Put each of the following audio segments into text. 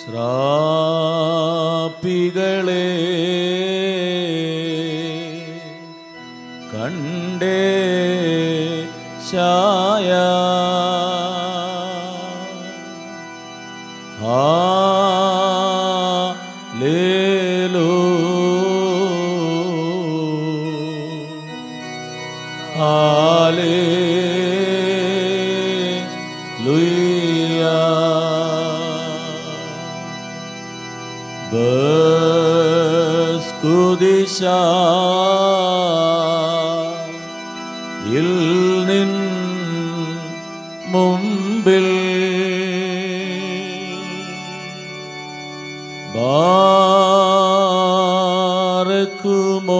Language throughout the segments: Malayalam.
ശ്രാപ്പികളെ കണ്ടേ ശായ ലേലോ ഹാലേ ബസ്കുദിശ ഇൽ നിൻ മുമ്പിൽ ബാർക്കുമോ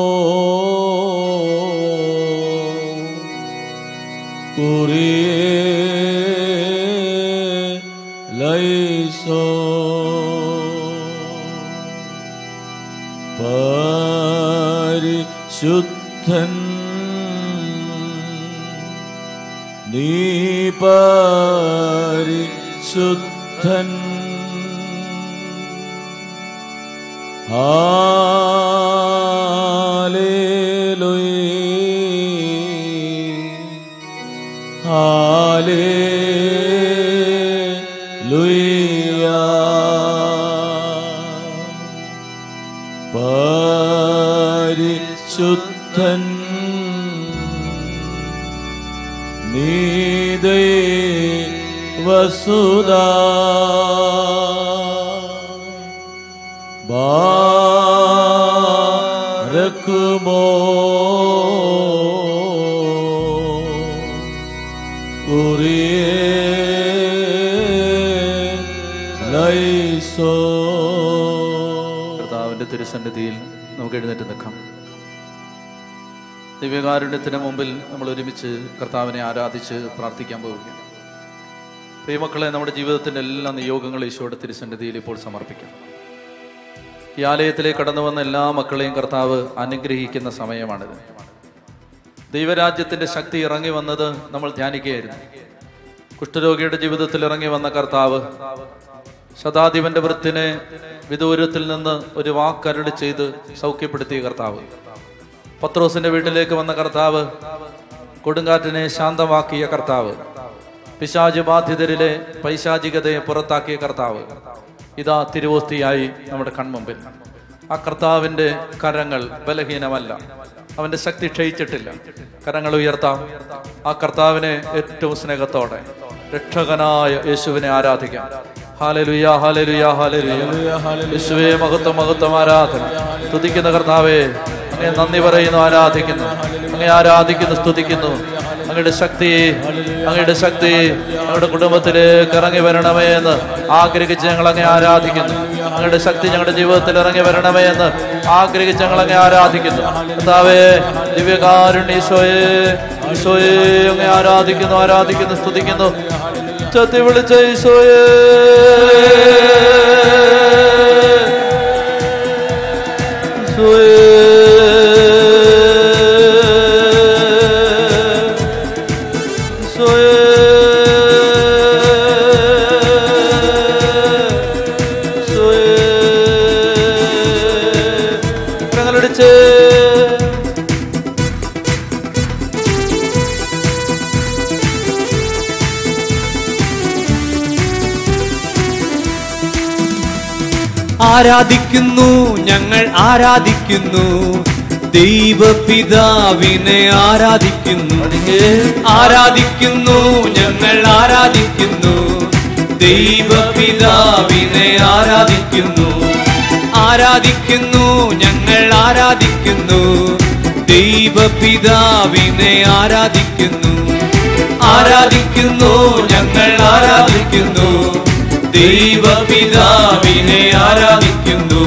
കുറിയേ ലൈസോ പരിശുദ്ധൻ നീ പരിശുദ്ധൻ ഹാലേലുയ ഹാലേലുയ പരിശുദ്ധൻ നീതേ വസുത ബാരക്കുമോ ഉറിയേ ലൈസോ കർത്താവിൻ്റെ തിരുസന്നിധിയിൽ നമുക്ക് എഴുന്നേറ്റ് നിൽക്കാം ദിവ്യകാരുണ്യത്തിന് മുമ്പിൽ നമ്മൾ ഒരുമിച്ച് കർത്താവിനെ ആരാധിച്ച് പ്രാർത്ഥിക്കാൻ പോവുകയാണ് പ്രിയമക്കളെ നമ്മുടെ ജീവിതത്തിൻ്റെ എല്ലാ നിയോഗങ്ങളും ഈശോയുടെ തിരുസന്നിധിയിൽ ഇപ്പോൾ സമർപ്പിക്കാം ഈ ആലയത്തിലേക്ക് കടന്നു വന്ന എല്ലാ മക്കളെയും കർത്താവ് അനുഗ്രഹിക്കുന്ന സമയമാണിത് ദൈവരാജ്യത്തിൻ്റെ ശക്തി ഇറങ്ങി വന്നത് നമ്മൾ ധ്യാനിക്കുകയായിരുന്നു കുഷ്ഠരോഗിയുടെ ജീവിതത്തിൽ ഇറങ്ങി വന്ന കർത്താവ് ശതാധിപന്റെ വൃത്തിനെ വിദൂരത്തിൽ നിന്ന് ഒരു വാക്കരട് ചെയ്ത് സൗഖ്യപ്പെടുത്തിയ കർത്താവ് പത്രോസിന്റെ വീട്ടിലേക്ക് വന്ന കർത്താവ് കൊടുങ്കാറ്റിനെ ശാന്തമാക്കിയ കർത്താവ് പിശാച് ബാധിതരിലെ പൈശാചികതയെ പുറത്താക്കിയ കർത്താവ് ഇതാ തിരുവോസ്തിയായി നമ്മുടെ കൺമുമ്പിൽ ആ കർത്താവിന്റെ കരങ്ങൾ ബലഹീനമല്ല അവന്റെ ശക്തി ക്ഷയിച്ചിട്ടില്ല കരങ്ങൾ ഉയർത്താം ആ കർത്താവിനെ ഏറ്റവും സ്നേഹത്തോടെ രക്ഷകനായ യേശുവിനെ ആരാധിക്കാം ഹാലലുയ ഹാലലുയ ഹാലലുയ യേശുവേ മഹത്വം മഹത്വം ആരാധന സ്തുതിക്കുന്ന കർത്താവേ അങ്ങേ നന്ദി പറയുന്നു ആരാധിക്കുന്നു അങ്ങേ ആരാധിക്കുന്നു സ്തുതിക്കുന്നു അങ്ങയുടെ ശക്തി അങ്ങയുടെ ശക്തി ഞങ്ങളുടെ കുടുംബത്തിലേക്ക് ഇറങ്ങി വരണമേ എന്ന് ആഗ്രഹിച്ച് ഞങ്ങൾ അങ്ങേ ആരാധിക്കുന്നു അങ്ങയുടെ ശക്തി ഞങ്ങളുടെ ജീവിതത്തിൽ ഇറങ്ങി വരണമേ എന്ന് ആഗ്രഹിച്ച് ഞങ്ങൾ അങ്ങേ ആരാധിക്കുന്നു കർത്താവേ ദിവ്യകാരുണ്യ ഈശോയെ ഈശോയെ അങ്ങേ ആരാധിക്കുന്നു ആരാധിക്കുന്നു സ്തുതിക്കുന്നു ചത്തി വിളിച്ച ഈശോയെ കരങ്ങളടിച്ച് ആരാധിക്കുന്നു ഞങ്ങൾ ആരാധിക്കുന്നു ദൈവപിതാവിനെ ആരാധിക്കുന്നു ആരാധിക്കുന്നു ഞങ്ങൾ ആരാധിക്കുന്നു ദൈവപിതാവിനെ ആരാധിക്കുന്നു ആരാധിക്കുന്നു ഞങ്ങൾ ആരാധിക്കുന്നു ദൈവപിതാവിനെ ആരാധിക്കുന്നു ആരാധിക്കുന്നു ഞങ്ങൾ ആരാധിക്കുന്നു ദൈവപിതാവിനെ ആരാധിക്കുന്നു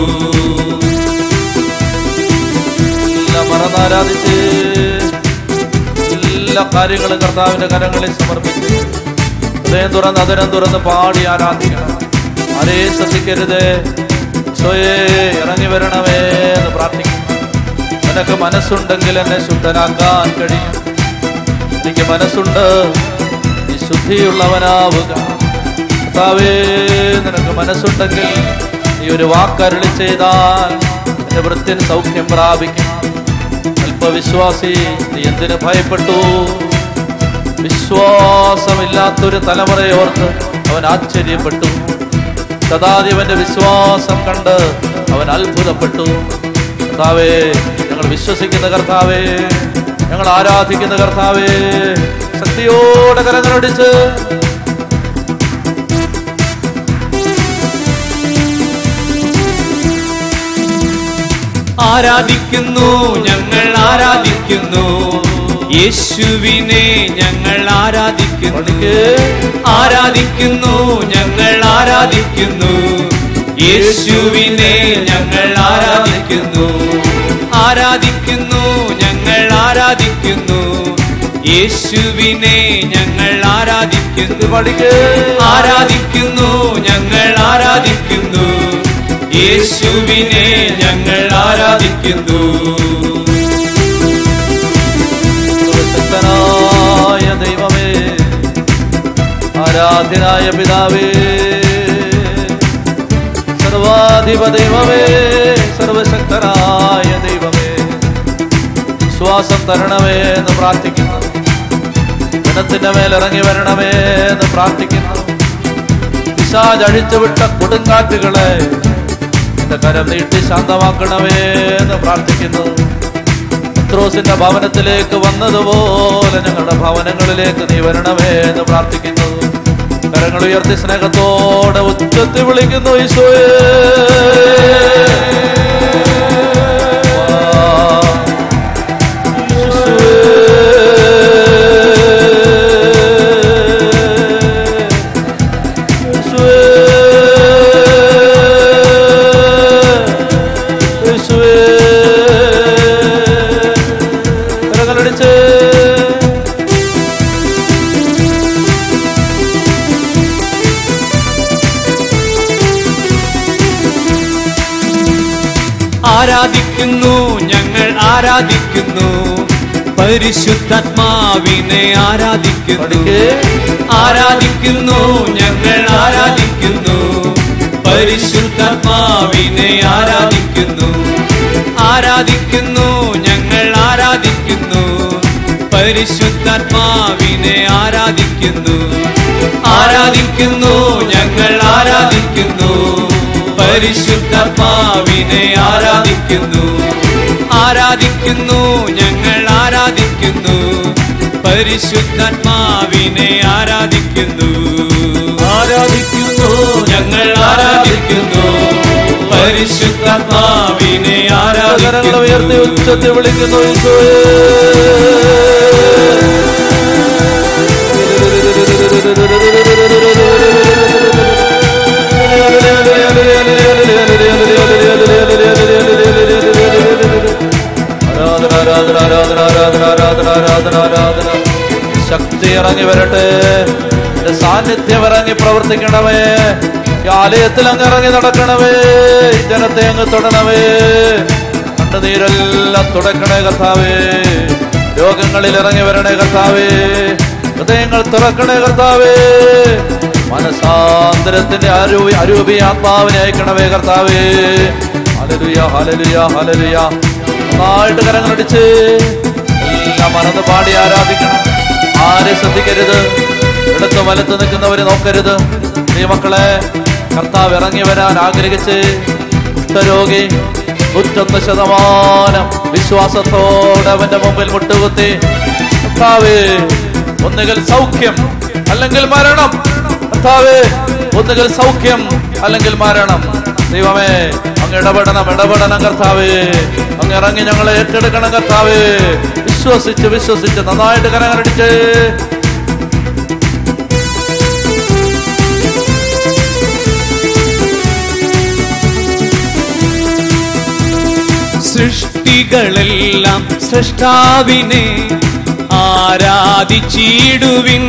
എല്ലാം മറന്ന് ആരാധിച്ച് എല്ലാ കാര്യങ്ങളും കർത്താവിന്റെ കരങ്ങളിൽ സമർപ്പിച്ച് ഹൃദയം തുറന്ന് അതിരം തുറന്ന് പാടി ആരാധിക്കണം ആരേ ശ്രദ്ധിക്കരുത് സ്വയേ ഇറങ്ങി വരണമേ എന്ന് പ്രാർത്ഥിക്കണം നിനക്ക് മനസ്സുണ്ടെങ്കിൽ എന്നെ ശുദ്ധനാക്കാൻ കഴിയും എനിക്ക് മനസ്സുണ്ട് നീ ശുദ്ധിയുള്ളവനാവുക കർത്താവേ നിനക്ക് മനസ്സുണ്ടെങ്കിൽ നീ ഒരു വാക്കരുളി ചെയ്താൽ എന്റെ വൃത്യൻ സൗഖ്യം പ്രാപിക്കും അല്പവിശ്വാസി നീ എന്തിനു ഭയപ്പെട്ടു വിശ്വാസമില്ലാത്തൊരു തലമുറയെ ഓർത്ത് അവൻ ആശ്ചര്യപ്പെട്ടു ശതാധിപന്റെ വിശ്വാസം കണ്ട് അവൻ അത്ഭുതപ്പെട്ടു കർത്താവേ ഞങ്ങൾ വിശ്വസിക്കുന്ന കർത്താവേ ഞങ്ങൾ ആരാധിക്കുന്ന കർത്താവേ ശക്തിയോടെ കരങ്ങളടിച്ച് ആരാധിക്കുന്നു ഞങ്ങൾ ആരാധിക്കുന്നു യേശുവിനെ ഞങ്ങൾ ആരാധിക്കുന്നു പഠിക്ക്. ആരാധിക്കുന്നു ഞങ്ങൾ ആരാധിക്കുന്നു യേശുവിനെ ഞങ്ങൾ ആരാധിക്കുന്നു ആരാധിക്കുന്നു ഞങ്ങൾ ആരാധിക്കുന്നു യേശുവിനെ ഞങ്ങൾ ആരാധിക്കുന്നു പഠിക്ക്. ആരാധിക്കുന്നു ഞങ്ങൾ ആരാധിക്കുന്നു യേശുവിനെ ഞങ്ങൾ ആരാധിക്കുന്നു സർവശക്തനായ ദൈവമേ ആരാധ്യനായ പിതാവേ സർവാധിപ ദൈവമേ സർവശക്തനായ ദൈവമേ വിശ്വാസം തരണമേ എന്ന് പ്രാർത്ഥിക്കുന്നു ജനത്തിന്റെ മേൽ ഇറങ്ങി വരണമേ എന്ന് പ്രാർത്ഥിക്കുന്നു പിശാജ് അഴിച്ചുവിട്ട കൊടുങ്കാറ്റുകളെ എന്റെ കരം നീട്ടി ശാന്തമാക്കണമേ എന്ന് പ്രാർത്ഥിക്കുന്നു പത്രോസിന്റെ ഭവനത്തിലേക്ക് വന്നതുപോലെ ഞങ്ങളുടെ ഭവനങ്ങളിലേക്ക് നീ വരണമേ എന്ന് പ്രാർത്ഥിക്കുന്നു കരങ്ങൾ ഉയർത്തി സ്നേഹത്തോടെ ഉച്ചത്തി വിളിക്കുന്നു ഈശോയെ യേശുവേ കരങ്ങളടിച്ച് ആരാധിക്കുന്നു ഞങ്ങൾ ആരാധിക്കുന്നു പരിശുദ്ധാത്മാവിനെ ആരാധിക്കുന്നു പഠിക്ക്. ആരാധിക്കുന്നു ഞങ്ങൾ ആരാധിക്കുന്നു പരിശുദ്ധാത്മാവിനെ ആരാധിക്കുന്നു ആരാധിക്കുന്നു ഞങ്ങൾ ആരാധിക്കുന്നു പരിശുദ്ധാത്മാവിനെ ആരാധിക്കുന്നു ആരാധിക്കുന്നു ഞങ്ങൾ ആരാധിക്കുന്നു പരിശുദ്ധാത്മാവിനെ ആരാധിക്കുന്നു ആരാധിക്കുന്നു ഞങ്ങൾ ആരാധിക്കുന്നു പരിശുദ്ധാത്മാവിനെ ആരാധിക്കുന്നു ആരാധിക്കുന്നു ഞങ്ങൾ ആരാധിക്കുന്നു പരിശുദ്ധാത്മാവിനെ കരങ്ങൾ ഉയർത്തി ആരാധിക്കുന്നു ഉച്ചത്തിൽ വിളിക്കുന്നു ഈശോയെ ആരാധന ആരാധന ആരാധന ആരാധന ആരാധന ആരാധന ആരാധന ശക്തി ഇറങ്ങി വരട്ടെ എന്റെ സാന്നിധ്യം ഇറങ്ങി പ്രവർത്തിക്കണമേ ഈ ആലയത്തിൽ അങ്ങ് ഇറങ്ങി നടക്കണമേ ഈ ജനത്തെ അങ്ങ് തൊടണമേ കണ്ണുനീരെല്ലാം തുടക്കണേ കർത്താവേ രോഗങ്ങളിൽ ഇറങ്ങി വരണേ കർത്താവേ ഹൃദയങ്ങൾ തുറക്കണേ കർത്താവേ മനസാന്തരത്തിന്റെ അരൂപി അരൂപി ആത്മാവിനെ അയക്കണമേ കർത്താവേ ഹലലുയ ഹലലുയ ഹലലുയ നന്നായിട്ട് കരങ്ങളടിച്ച് എല്ലാം മറന്ന് പാടി ആരാധിക്കണം ആരെ ശ്രദ്ധിക്കരുത് ഇടത്ത് വലത്ത് നിൽക്കുന്നവരെ നോക്കരുത് ഈ മക്കളെ കർത്താവ് ഇറങ്ങി വരാൻ ആഗ്രഹിച്ച് കുഷ്ഠരോഗി നൂറ്റൊന്ന് ശതമാനം വിശ്വാസത്തോടെ അവന്റെ മുമ്പിൽ മുട്ടുകുത്തി കർത്താവേ ഒന്നുകിൽ സൗഖ്യം അല്ലെങ്കിൽ മരണം കർത്താവേ ഒന്നുകിൽ സൗഖ്യം അല്ലെങ്കിൽ മരണം ദൈവമേ അങ്ങ് ഇടപെടണം ഇടപെടണം കർത്താവേ അങ്ങ് ഇറങ്ങി ഞങ്ങളെ ഏറ്റെടുക്കണം കർത്താവേ വിശ്വസിച്ച് വിശ്വസിച്ച് നന്നായിട്ട് കരങ്ങളടിച്ച് സൃഷ്ടികളെല്ലാം സൃഷ്ടാവിനെ ആരാധിച്ചിടുവിൻ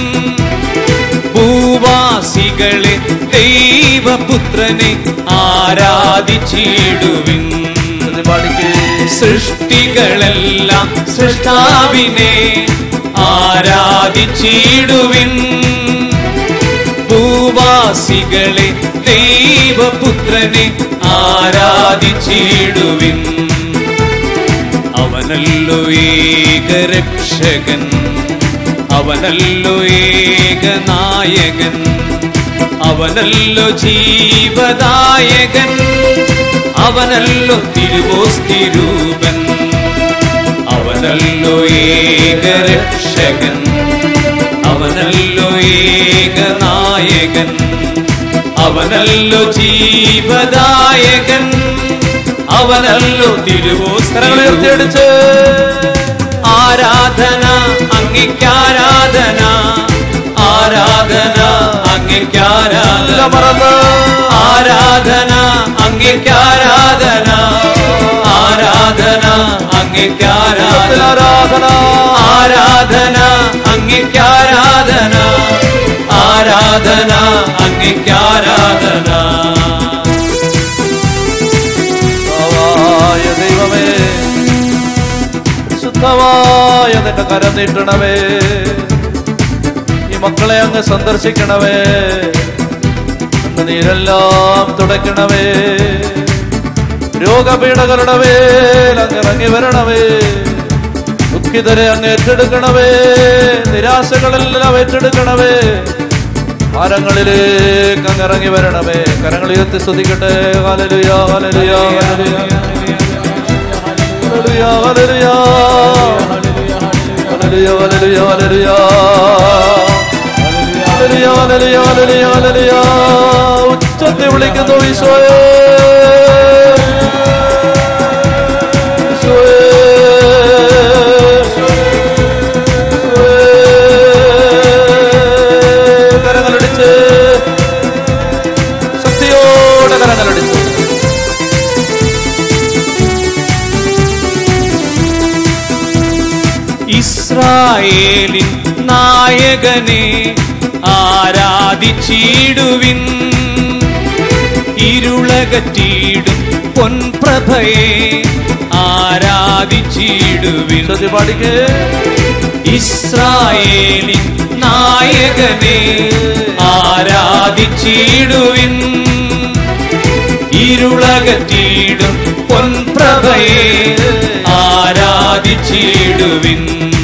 ഭൂവാസികളെ ദൈവപുത്രനെ ആരാധിച്ചിടുവിൻ ഇത് പാടിക്ക് സൃഷ്ടികളെല്ലാം സൃഷ്ടാവിനെ ആരാധിച്ചിടുവിൻ ഭൂവാസികളെ ഭൂവാസികളെ ദൈവപുത്രനെ ആരാധിച്ചിടുവിൻ അവനല്ലോ ഏകരക്ഷകൻ അവനല്ലോ ഏകനായകൻ അവനല്ലോ ജീവദായകൻ അവനല്ലോ തിരുവോസ്തിരൂപൻ അവനല്ലോ ഏകരക്ഷകൻ അവനല്ലോ ഏകനായകൻ അവനല്ലോ ജീവദായകൻ അവനല്ലോ കരങ്ങൾ ഉയർത്തിയടിച്ച് തിരുവോസ്തിരൂപൻ ആരാധന അങ്ങിക്കാരാധന ആരാധന അങ്ങിക്കാരാധന എല്ലാം മറന്ന് ആരാധന അങ്ങിക്കാരാധന ആരാധന അങ്ങിക്കാരാധന ആരാധന ആരാധന അങ്ങിക്കാരാധന ആരാധന അങ്ങിക്കാരാധന കർത്താവായ ദൈവമേ ശുദ്ധമായ നിന്റെ കരം നീട്ടണമേ ഈ മക്കളെ അങ്ങ് സന്ദർശിക്കണമേ അങ്ങ് നീരെല്ലാം തുടയ്ക്കണമേ രോഗപീഠകളുടെ മേൽ അങ്ങ് ഇറങ്ങി വരണമേ ദുഃഖിതരെ അങ്ങ് ഏറ്റെടുക്കണമേ നിരാശകളെല്ലാം ഏറ്റെടുക്കണമേ ഭാരങ്ങളിലേക്ക് അങ്ങ് ഇറങ്ങി വരണമേ കരങ്ങൾ ഉയർത്തി സ്തുതിക്കട്ടെ ഹല്ലേലൂയ ഹല്ലേലൂയ ഹല്ലേലൂയ ഹല്ലേലൂയ ഹല്ലേലൂയ ഹല്ലേലൂയ ഹല്ലേലൂയ ഹല്ലേലൂയ ഹല്ലേലൂയ ഹല്ലേലൂയ ഹല്ലേലൂയ ഹല്ലേലൂയ ഉച്ചത്തിൽ വിളിക്കുന്നു ഈശോയേ ഈശോയേ കരങ്ങളടിച്ച് ശക്തിയോടെ കരങ്ങളടിച്ച് ഇസ്രായേലിൻ നായകനെ ആരാധിച്ചിടുവിൻ ഇരുളകറ്റിയിടും പൊൻപ്രഭയെ ആരാധിച്ചിടുവിൻ ശ്രുതി പാടിക്കേ ഇസ്രായേലിൻ നായകനെ ആരാധിച്ചിടുവിൻ ഇരുളകറ്റിയിടും പൊൻപ്രഭയെ ആരാധിച്ചിടുവിൻ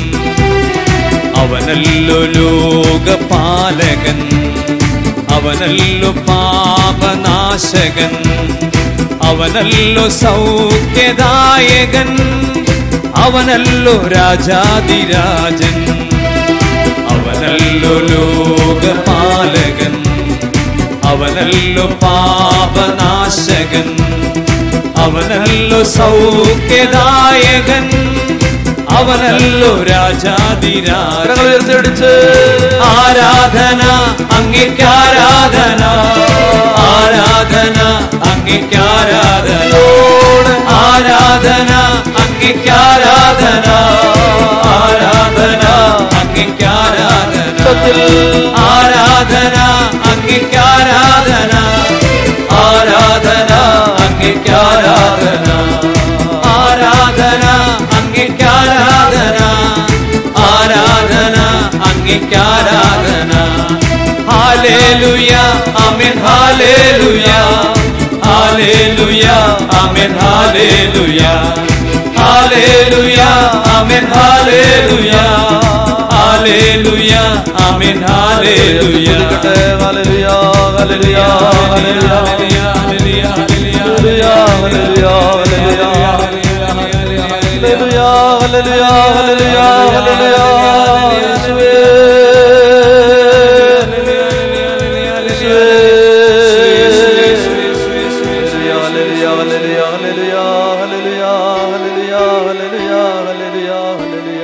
അവനല്ലോ ലോകപാലകൻ അവനല്ലോ പാപനാശകൻ അവനല്ലോ സൗഖ്യദായകൻ അവനല്ലോ രാജാതിരാജൻ അവനല്ലോ ലോകപാലകൻ അവനല്ലോ പാപനാശകൻ അവനല്ലോ സൗഖ്യദായകൻ അവനല്ലോ കരങ്ങൾ രാജാതിരാജൻ ഉയർത്തിയടിച്ച് ആരാധന അങ്ങിക്കാരാധന ആരാധന അങ്ങിക്കാരാധന ആരാധന അങ്ങിക്കാരാധന ആരാധന അങ്ങിക്കാരാധന ആരാധന അങ്ങിക്കാരാധന ആരാധന അങ്ങിക്കാരാധന ആരാധന അങ്ങിക്കാരാധന ആരാധന അങ്ങിക്കാരാധന ഹാലേലുയ ആമേൻ ഹാലേലുയ ഹാലേലുയ ആമേൻ ഹാലേലുയ ഹാലേലുയ ആമേൻ ഹാലേലുയ ഹാലേലുയ ആമേൻ ഹാലേലുയ സ്തുതിക്കട്ടെ. ഹല്ലേലൂയ, ഹല്ലേലൂയ, ഹല്ലേലൂയ, ഹല്ലേലൂയ, ഹല്ലേലൂയ, ഹല്ലേലൂയ, ഹല്ലേലൂയ, ഹല്ലേലൂയ, ഹല്ലേലൂയ, യേശുവേ. യേശുവേ. ഹല്ലേലൂയ, ഹല്ലേലൂയ, ഹല്ലേലൂയ, ഹല്ലേലൂയ, ഹല്ലേലൂയ, ഹല്ലേലൂയ, ഹല്ലേലൂയ, ഹല്ലേലൂയ.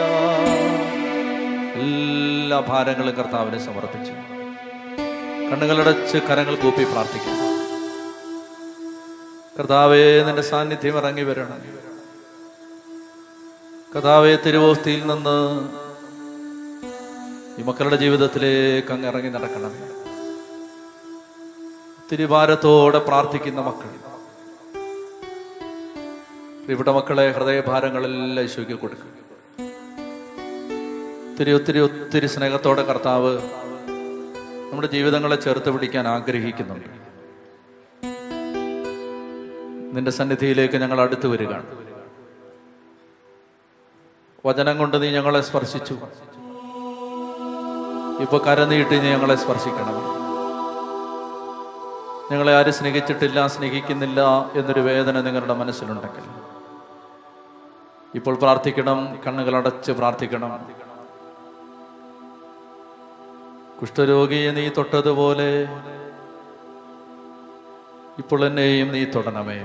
എല്ലാ ഭാരങ്ങളും കർത്താവിനെ സമർപ്പിച്ചു കണ്ണുകളടച്ച് കരങ്ങൾ കൂപ്പി പ്രാർത്ഥിക്കുന്നു കർത്താവേ നിന്റെ സാന്നിധ്യം ഇറങ്ങി വരണം കർത്താവെ തിരുവോസ്തിയിൽ നിന്ന് ഈ മക്കളുടെ ജീവിതത്തിലേക്ക് അങ്ങ് ഇറങ്ങി നടക്കണം തിരുഭാരത്തോടെ പ്രാർത്ഥിക്കുന്ന മക്കൾ ഇവിടെ മക്കളെ ഹൃദയഭാരങ്ങളെല്ലാം ഈശോയ്ക്ക് കൊടുക്കുക ഒത്തിരി ഒത്തിരി ഒത്തിരി സ്നേഹത്തോടെ കർത്താവ് നമ്മുടെ ജീവിതങ്ങളെ ചേർത്ത് പിടിക്കാൻ ആഗ്രഹിക്കുന്നുണ്ട് നിന്റെ സന്നിധിയിലേക്ക് ഞങ്ങൾ അടുത്തു വരികയാണ് വചനം കൊണ്ട് നീ ഞങ്ങളെ സ്പർശിച്ചു ഇപ്പൊ കരനീട്ടി നീ ഞങ്ങളെ സ്പർശിക്കണം ഞങ്ങളെ ആരും സ്നേഹിച്ചിട്ടില്ല സ്നേഹിക്കുന്നില്ല എന്നൊരു വേദന നിങ്ങളുടെ മനസ്സിലുണ്ടെങ്കിൽ ഇപ്പോൾ പ്രാർത്ഥിക്കണം കണ്ണുകൾ അടച്ച് പ്രാർത്ഥിക്കണം കുഷ്ഠരോഗിയെ നീ തൊട്ടതുപോലെ ഇപ്പോൾ എന്നെയും നീ തൊടണമേ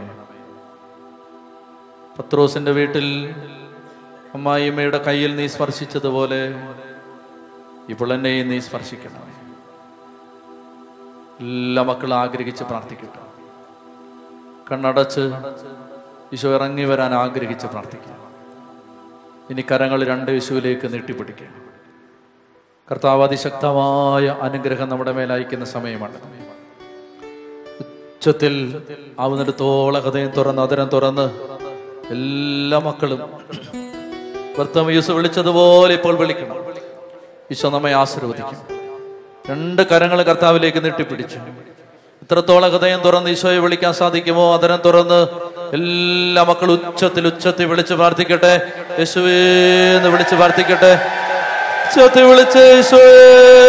പത്രോസിന്റെ വീട്ടിൽ അമ്മായിയമ്മയുടെ കയ്യിൽ നീ സ്പർശിച്ചതുപോലെ ഇപ്പോൾ എന്നെയും നീ സ്പർശിക്കണമേ എല്ലാ മക്കളും ആഗ്രഹിച്ച് പ്രാർത്ഥിക്കട്ടെ കണ്ണടച്ച് ഈശോ ഇറങ്ങി വരാൻ ആഗ്രഹിച്ച് പ്രാർത്ഥിക്കുക ഇനി കരങ്ങൾ രണ്ട് യേശുവിലേക്ക് നീട്ടിപ്പിടിക്കുക കർത്താവ് അതിശക്തമായ അനുഗ്രഹം നമ്മുടെ മേൽ അയക്കുന്ന സമയമാണ് ഉച്ചത്തിൽ ആവുന്നിടത്തോളം ഹൃദയം തുറന്ന് അതിരം തുറന്ന് എല്ലാ മക്കളും ഭർത്താവ് യൂസ് വിളിച്ചതുപോലെ ഇപ്പോൾ വിളിക്കണം ഈശോ നമ്മെ ആശീർവദിക്കും രണ്ട് കരങ്ങൾ കർത്താവിലേക്ക് നീട്ടിപ്പിടിച്ചു ഇത്രത്തോളം ഹൃദയം തുറന്ന് ഈശോയെ വിളിക്കാൻ സാധിക്കുമോ അതരം തുറന്ന് എല്ലാ മക്കളും ഉച്ചത്തിൽ ഉച്ചത്തിൽ വിളിച്ച് പ്രാർത്ഥിക്കട്ടെ യേശുവേ എന്ന് വിളിച്ച് പ്രാർത്ഥിക്കട്ടെ ഉച്ചത്തിൽ വിളിച്ച് യേശുവേ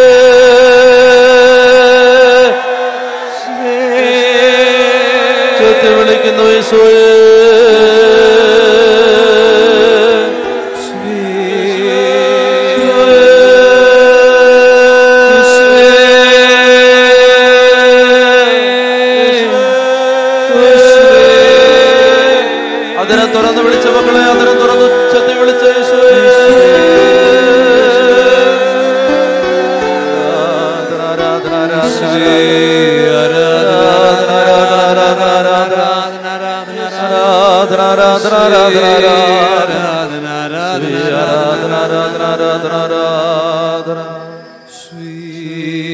ഉച്ചത്തിൽ വിളിക്കുന്നു യേശുവേ അതിനെ തുറന്ന് വിളിച്ച മക്കളെ അതിനെ തുറന്ന് ഉച്ചത്തിൽ വിളിച്ച യേശുവേ. ആരാധന, ആരാധന, ആരാധന, ആരാധന, ആരാധന, ആരാധന, ആരാധന, ആരാധന, ആരാധന, ആരാധന, ആരാധന.